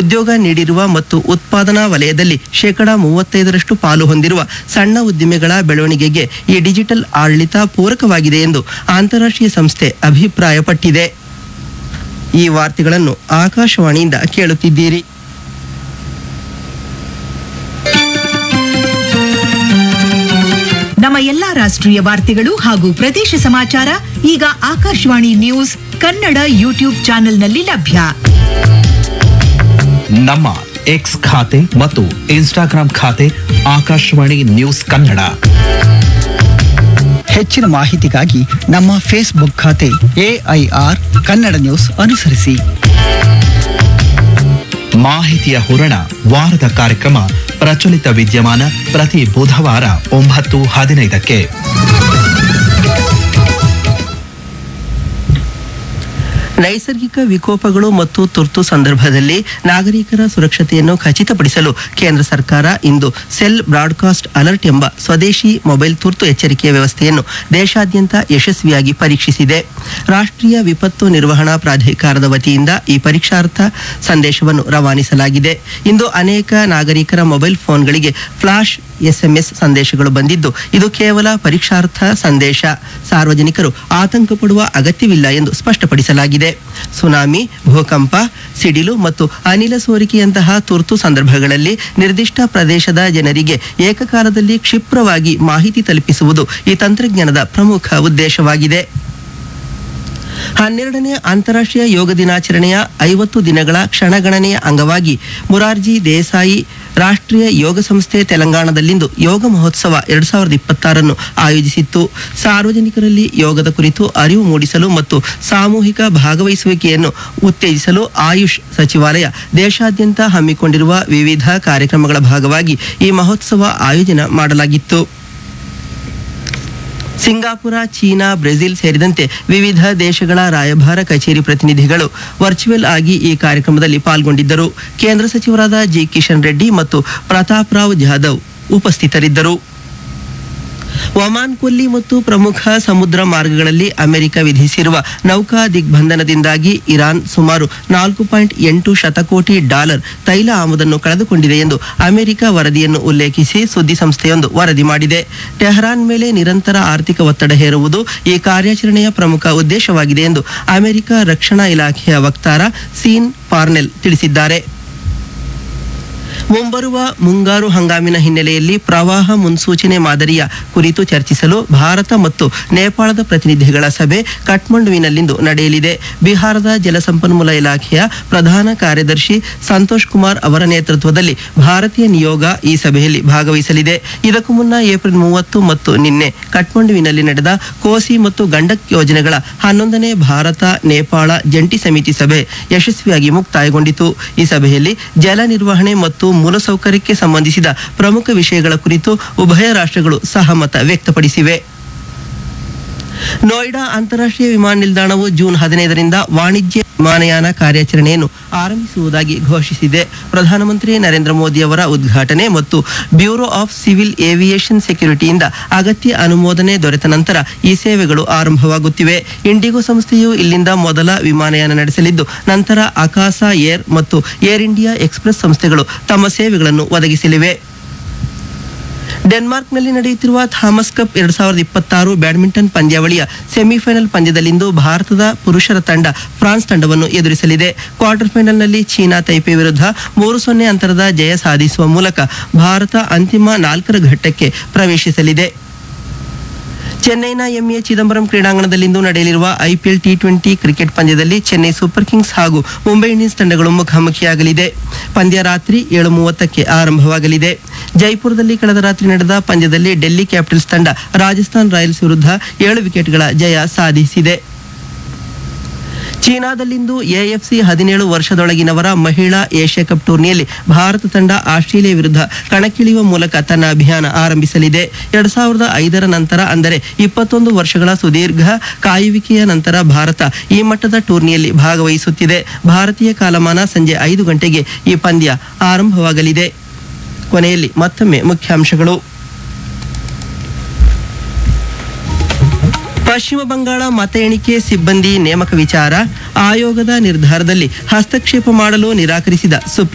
ಉದ್ಯೋಗ ನೀಡಿರುವ ಮತ್ತು ಉತ್ಪಾದನಾ ವಲಯದಲ್ಲಿ ಶೇಕಡಾ ಮೂವತ್ತೈದರಷ್ಟು ಪಾಲು ಹೊಂದಿರುವ ಸಣ್ಣ ಉದ್ದಿಮೆಗಳ ಬೆಳವಣಿಗೆಗೆ ಈ ಡಿಜಿಟಲ್ ಆಡಳಿತ ಪೂರಕವಾಗಿದೆ ಎಂದು ಅಂತಾರಾಷ್ಟ್ರೀಯ ಸಂಸ್ಥೆ ಅಭಿಪ್ರಾಯಪಟ್ಟಿದೆ ಈ ವಾರ್ತೆಗಳನ್ನು ಆಕಾಶವಾಣಿಯಿಂದ ಕೇಳುತ್ತಿದ್ದೀರಿ ನಮ್ಮ ಎಲ್ಲಾ ರಾಷ್ಟ್ರೀಯ ವಾರ್ತೆಗಳು ಹಾಗೂ ಪ್ರದೇಶ ಸಮಾಚಾರ ಈಗ ಆಕಾಶವಾಣಿ ನ್ಯೂಸ್ ಕನ್ನಡ ಯೂಟ್ಯೂಬ್ ಚಾನೆಲ್ನಲ್ಲಿ ಲಭ್ಯ ನಮ್ಮ ಎಕ್ಸ್ ಖಾತೆ ಮತ್ತು ಇನ್ಸ್ಟಾಗ್ರಾಂ ಖಾತೆ ಆಕಾಶವಾಣಿ ನ್ಯೂಸ್ ಕನ್ನಡ ಹೆಚ್ಚಿನ ಮಾಹಿತಿಗಾಗಿ ನಮ್ಮ ಫೇಸ್ಬುಕ್ ಖಾತೆ ಎಐಆರ್ ಕನ್ನಡ ನ್ಯೂಸ್ ಅನುಸರಿಸಿ ಮಾಹಿತಿಯ ಹೂರಣ ವಾರದ ಕಾರ್ಯಕ್ರಮ ಪ್ರಚಲಿತ ವಿದ್ಯಮಾನ ಪ್ರತಿ ಬುಧವಾರ ಒಂಬತ್ತು ಹದಿನೈದಕ್ಕೆ ನೈಸರ್ಗಿಕ ವಿಕೋಪಗಳು ಮತ್ತು ತುರ್ತು ಸಂದರ್ಭದಲ್ಲಿ ನಾಗರಿಕರ ಸುರಕ್ಷತೆಯನ್ನು ಖಚಿತಪಡಿಸಲು ಕೇಂದ್ರ ಸರ್ಕಾರ ಇಂದು ಸೆಲ್ ಬ್ರಾಡ್ಕಾಸ್ಟ್ ಅಲರ್ಟ್ ಎಂಬ ಸ್ವದೇಶಿ ಮೊಬೈಲ್ ತುರ್ತು ಎಚ್ಚರಿಕೆಯ ವ್ಯವಸ್ಥೆಯನ್ನು ದೇಶಾದ್ಯಂತ ಯಶಸ್ವಿಯಾಗಿ ಪರೀಕ್ಷಿಸಿದೆ ರಾಷ್ಟ್ರೀಯ ವಿಪತ್ತು ನಿರ್ವಹಣಾ ಪ್ರಾಧಿಕಾರದ ವತಿಯಿಂದ ಈ ಪರೀಕ್ಷಾರ್ಥ ಸಂದೇಶವನ್ನು ರವಾನಿಸಲಾಗಿದೆ ಇಂದು ಅನೇಕ ನಾಗರಿಕರ ಮೊಬೈಲ್ ಫೋನ್ಗಳಿಗೆ ಫ್ಲಾಶ್ ಎಸ್ಎಂಎಸ್ ಸಂದೇಶಗಳು ಬಂದಿದ್ದು ಇದು ಕೇವಲ ಪರೀಕ್ಷಾರ್ಥ ಸಂದೇಶ ಸಾರ್ವಜನಿಕರು ಆತಂಕ ಪಡುವ ಅಗತ್ಯವಿಲ್ಲ ಎಂದು ಸ್ಪಷ್ಟಪಡಿಸಲಾಗಿದೆ ಸುನಾಮಿ ಭೂಕಂಪ ಸಿಡಿಲು ಮತ್ತು ಅನಿಲ ಸೋರಿಕೆಯಂತಹ ತುರ್ತು ಸಂದರ್ಭಗಳಲ್ಲಿ ನಿರ್ದಿಷ್ಟ ಪ್ರದೇಶದ ಜನರಿಗೆ ಏಕಕಾಲದಲ್ಲಿ ಕ್ಷಿಪ್ರವಾಗಿ ಮಾಹಿತಿ ತಲುಪಿಸುವುದು ಈ ತಂತ್ರಜ್ಞಾನದ ಪ್ರಮುಖ ಉದ್ದೇಶವಾಗಿದೆ ಹನ್ನೆರಡನೇ ಅಂತಾರಾಷ್ಟ್ರೀಯ ಯೋಗ ದಿನಾಚರಣೆಯ ಐವತ್ತು ದಿನಗಳ ಕ್ಷಣಗಣನೆಯ ಅಂಗವಾಗಿ ಮುರಾರ್ಜಿ ದೇಸಾಯಿ ರಾಷ್ಟ್ರೀಯ ಯೋಗ ಸಂಸ್ಥೆ ತೆಲಂಗಾಣದಲ್ಲಿಂದು ಯೋಗ ಮಹೋತ್ಸವ ಎರಡ್ ಸಾವಿರದ ಇಪ್ಪತ್ತಾರನ್ನು ಆಯೋಜಿಸಿತ್ತು ಸಾರ್ವಜನಿಕರಲ್ಲಿ ಯೋಗದ ಕುರಿತು ಅರಿವು ಮೂಡಿಸಲು ಮತ್ತು ಸಾಮೂಹಿಕ ಭಾಗವಹಿಸುವಿಕೆಯನ್ನು ಉತ್ತೇಜಿಸಲು ಆಯುಷ್ ಸಚಿವಾಲಯ ದೇಶಾದ್ಯಂತ ಹಮ್ಮಿಕೊಂಡಿರುವ ವಿವಿಧ ಕಾರ್ಯಕ್ರಮಗಳ ಭಾಗವಾಗಿ ಈ ಮಹೋತ್ಸವ ಆಯೋಜನೆ ಮಾಡಲಾಗಿತ್ತು ಸಿಂಗಾಪುರ ಚೀನಾ ಬ್ರೆಜಿಲ್ ಸೇರಿದಂತೆ ವಿವಿಧ ದೇಶಗಳ ರಾಯಭಾರ ಕಚೇರಿ ಪ್ರತಿನಿಧಿಗಳು ವರ್ಚುವಲ್ ಆಗಿ ಈ ಕಾರ್ಯಕ್ರಮದಲ್ಲಿ ಪಾಲ್ಗೊಂಡಿದ್ದರು ಕೇಂದ್ರ ಸಚಿವರಾದ ಜಿ ಕಿಶನ್ ರೆಡ್ಡಿ ಮತ್ತು ಪ್ರತಾಪ್ ರಾವ್ ಜಾಧವ್ ಉಪಸ್ಥಿತರಿದ್ದರು ಒಮಾನ್ ಕೊಲ್ಲಿ ಮತ್ತು ಪ್ರಮುಖ ಸಮುದ್ರ ಮಾರ್ಗಗಳಲ್ಲಿ ಅಮೆರಿಕ ವಿಧಿಸಿರುವ ನೌಕಾ ದಿಗ್ಬಂಧನದಿಂದಾಗಿ ಇರಾನ್ ಸುಮಾರು ನಾಲ್ಕು ಪಾಯಿಂಟ್ ಎಂಟು ಶತಕೋಟಿ ಡಾಲರ್ ತೈಲ ಆಮದನ್ನು ಕಳೆದುಕೊಂಡಿದೆ ಎಂದು ಅಮೆರಿಕ ವರದಿಯನ್ನು ಉಲ್ಲೇಖಿಸಿ ಸುದ್ದಿ ಸಂಸ್ಥೆಯೊಂದು ವರದಿ ಮಾಡಿದೆ ಟೆಹರಾನ್ ಮೇಲೆ ನಿರಂತರ ಆರ್ಥಿಕ ಒತ್ತಡ ಹೇರುವುದು ಈ ಕಾರ್ಯಾಚರಣೆಯ ಪ್ರಮುಖ ಉದ್ದೇಶವಾಗಿದೆ ಎಂದು ಅಮೆರಿಕ ರಕ್ಷಣಾ ಇಲಾಖೆಯ ವಕ್ತಾರ ಸೀನ್ ಪಾರ್ನೆಲ್ ತಿಳಿಸಿದ್ದಾರೆ ಮುಂಬರುವ ಮುಂಗಾರು ಹಂಗಾಮಿನ ಹಿನ್ನೆಲೆಯಲ್ಲಿ ಪ್ರವಾಹ ಮುನ್ಸೂಚನೆ ಮಾದರಿಯ ಕುರಿತು ಚರ್ಚಿಸಲು ಭಾರತ ಮತ್ತು ನೇಪಾಳದ ಪ್ರತಿನಿಧಿಗಳ ಸಭೆ ಕಠ್ಮಂಡುವಿನಲ್ಲಿಂದು ನಡೆಯಲಿದೆ ಬಿಹಾರದ ಜಲಸಂಪನ್ಮೂಲ ಇಲಾಖೆಯ ಪ್ರಧಾನ ಕಾರ್ಯದರ್ಶಿ ಸಂತೋಷ್ ಕುಮಾರ್ ಅವರ ನೇತೃತ್ವದಲ್ಲಿ ಭಾರತೀಯ ನಿಯೋಗ ಈ ಸಭೆಯಲ್ಲಿ ಭಾಗವಹಿಸಲಿದೆ ಇದಕ್ಕೂ ಮುನ್ನ ಏಪ್ರಿಲ್ ಮೂವತ್ತು ಮತ್ತು ನಿನ್ನೆ ಕಠ್ಮಂಡುವಿನಲ್ಲಿ ನಡೆದ ಕೋಸಿ ಮತ್ತು ಗಂಡಕ್ ಯೋಜನೆಗಳ ಹನ್ನೊಂದನೇ ಭಾರತ ನೇಪಾಳ ಜಂಟಿ ಸಮಿತಿ ಸಭೆ ಯಶಸ್ವಿಯಾಗಿ ಮುಕ್ತಾಯಗೊಂಡಿತು ಈ ಸಭೆಯಲ್ಲಿ ಜಲ ನಿರ್ವಹಣೆ ಮತ್ತು ಮೂಲಸೌಕರ್ಯಕ್ಕೆ ಸಂಬಂಧಿಸಿದ ಪ್ರಮುಖ ವಿಷಯಗಳ ಕುರಿತು ಉಭಯ ರಾಷ್ಟ್ರಗಳು ಸಹಮತ ವ್ಯಕ್ತಪಡಿಸಿವೆ ನೋಯ್ಡಾ ಅಂತಾರಾಷ್ಟ್ರೀಯ ವಿಮಾನ ನಿಲ್ದಾಣವು ಜೂನ್ ಹದಿನೈದರಿಂದ ವಾಣಿಜ್ಯ ವಿಮಾನಯಾನ ಕಾರ್ಯಾಚರಣೆಯನ್ನು ಆರಂಭಿಸುವುದಾಗಿ ಘೋಷಿಸಿದೆ ಪ್ರಧಾನಮಂತ್ರಿ ನರೇಂದ್ರ ಮೋದಿ ಅವರ ಉದ್ಘಾಟನೆ ಮತ್ತು ಬ್ಯೂರೋ ಆಫ್ ಸಿವಿಲ್ ಏವಿಯೇಷನ್ ಸೆಕ್ಯುರಿಟಿಯಿಂದ ಅಗತ್ಯ ಅನುಮೋದನೆ ದೊರೆತ ನಂತರ ಈ ಸೇವೆಗಳು ಆರಂಭವಾಗುತ್ತಿವೆ ಇಂಡಿಗೋ ಸಂಸ್ಥೆಯು ಇಲ್ಲಿಂದ ಮೊದಲ ವಿಮಾನಯಾನ ನಡೆಸಲಿದ್ದು ನಂತರ ಅಕಾಸ ಏರ್ ಮತ್ತು ಏರ್ ಇಂಡಿಯಾ ಎಕ್ಸ್ಪ್ರೆಸ್ ಸಂಸ್ಥೆಗಳು ತಮ್ಮ ಸೇವೆಗಳನ್ನು ಒದಗಿಸಲಿವೆ ಡೆನ್ಮಾರ್ಕ್ನಲ್ಲಿ ನಡೆಯುತ್ತಿರುವ ಥಾಮಸ್ ಕಪ್ ಎರಡ್ ಸಾವಿರದ ಇಪ್ಪತ್ತಾರು ಬ್ಯಾಡ್ಮಿಂಟನ್ ಪಂದ್ಯಾವಳಿಯ ಸೆಮಿಫೈನಲ್ ಪಂದ್ಯದಲ್ಲಿಂದು ಭಾರತದ ಪುರುಷರ ತಂಡ ಫ್ರಾನ್ಸ್ ತಂಡವನ್ನು ಎದುರಿಸಲಿದೆ ಕ್ವಾರ್ಟರ್ ಫೈನಲ್ನಲ್ಲಿ ಚೀನಾ ತೈಪೆ ವಿರುದ್ಧ ಮೂರು ಸೊನ್ನೆ ಅಂತರದ ಜಯ ಸಾಧಿಸುವ ಮೂಲಕ ಭಾರತ ಅಂತಿಮ ನಾಲ್ಕರ ಘಟ್ಟಕ್ಕೆ ಪ್ರವೇಶಿಸಲಿದೆ ಚೆನ್ನೈನ ಎಂಎ ಚಿದಂಬರಂ ಕ್ರೀಡಾಂಗಣದಲ್ಲಿಂದು ನಡೆಯಲಿರುವ ಐಪಿಎಲ್ ಟಿ ಟ್ವೆಂಟಿ ಕ್ರಿಕೆಟ್ ಪಂದ್ಯದಲ್ಲಿ ಚೆನ್ನೈ ಸೂಪರ್ ಕಿಂಗ್ಸ್ ಹಾಗೂ ಮುಂಬೈ ಇಂಡಿಯನ್ಸ್ ತಂಡಗಳು ಮುಖಾಮುಖಿಯಾಗಲಿದೆ ಪಂದ್ಯ ರಾತ್ರಿ ಏಳು ಮೂವತ್ತಕ್ಕೆ ಆರಂಭವಾಗಲಿದೆ ಜೈಪುರದಲ್ಲಿ ಕಳೆದ ರಾತ್ರಿ ನಡೆದ ಪಂದ್ಯದಲ್ಲಿ ಡೆಲ್ಲಿ ಕ್ಯಾಪಿಟಲ್ಸ್ ತಂಡ ರಾಜಸ್ಥಾನ್ ರಾಯಲ್ಸ್ ವಿರುದ್ಧ ಏಳು ವಿಕೆಟ್ಗಳ ಜಯ ಸಾಧಿಸಿದೆ ಚೀನಾದಲ್ಲಿಂದು ಎಎಫ್ಸಿ ಹದಿನೇಳು ವರ್ಷದೊಳಗಿನವರ ಮಹಿಳಾ ಏಷ್ಯಾ ಕಪ್ ಟೂರ್ನಿಯಲ್ಲಿ ಭಾರತ ತಂಡ ಆಸ್ಟ್ರೇಲಿಯಾ ವಿರುದ್ಧ ಕಣಕ್ಕಿಳಿಯುವ ಮೂಲಕ ತನ್ನ ಅಭಿಯಾನ ಆರಂಭಿಸಲಿದೆ ಎರಡ್ ಸಾವಿರದ ಐದರ ನಂತರ ಅಂದರೆ ಇಪ್ಪತ್ತೊಂದು ವರ್ಷಗಳ ಸುದೀರ್ಘ ಕಾಯುವಿಕೆಯ ನಂತರ ಭಾರತ ಈ ಮಟ್ಟದ ಟೂರ್ನಿಯಲ್ಲಿ ಭಾಗವಹಿಸುತ್ತಿದೆ ಭಾರತೀಯ ಕಾಲಮಾನ ಸಂಜೆ ಐದು ಗಂಟೆಗೆ ಈ ಪಂದ್ಯ ಆರಂಭವಾಗಲಿದೆ ಕೊನೆಯಲ್ಲಿ ಮತ್ತೊಮ್ಮೆ ಮುಖ್ಯಾಂಶಗಳು ಪಶ್ಚಿಮ ಬಂಗಾಳ ಮತ ಎಣಿಕೆ ಸಿಬ್ಬಂದಿ ನೇಮಕ ವಿಚಾರ ಆಯೋಗದ ನಿರ್ಧಾರದಲ್ಲಿ ಹಸ್ತಕ್ಷೇಪ ಮಾಡಲು ನಿರಾಕರಿಸಿದ ಸುಪ್ರೀಂ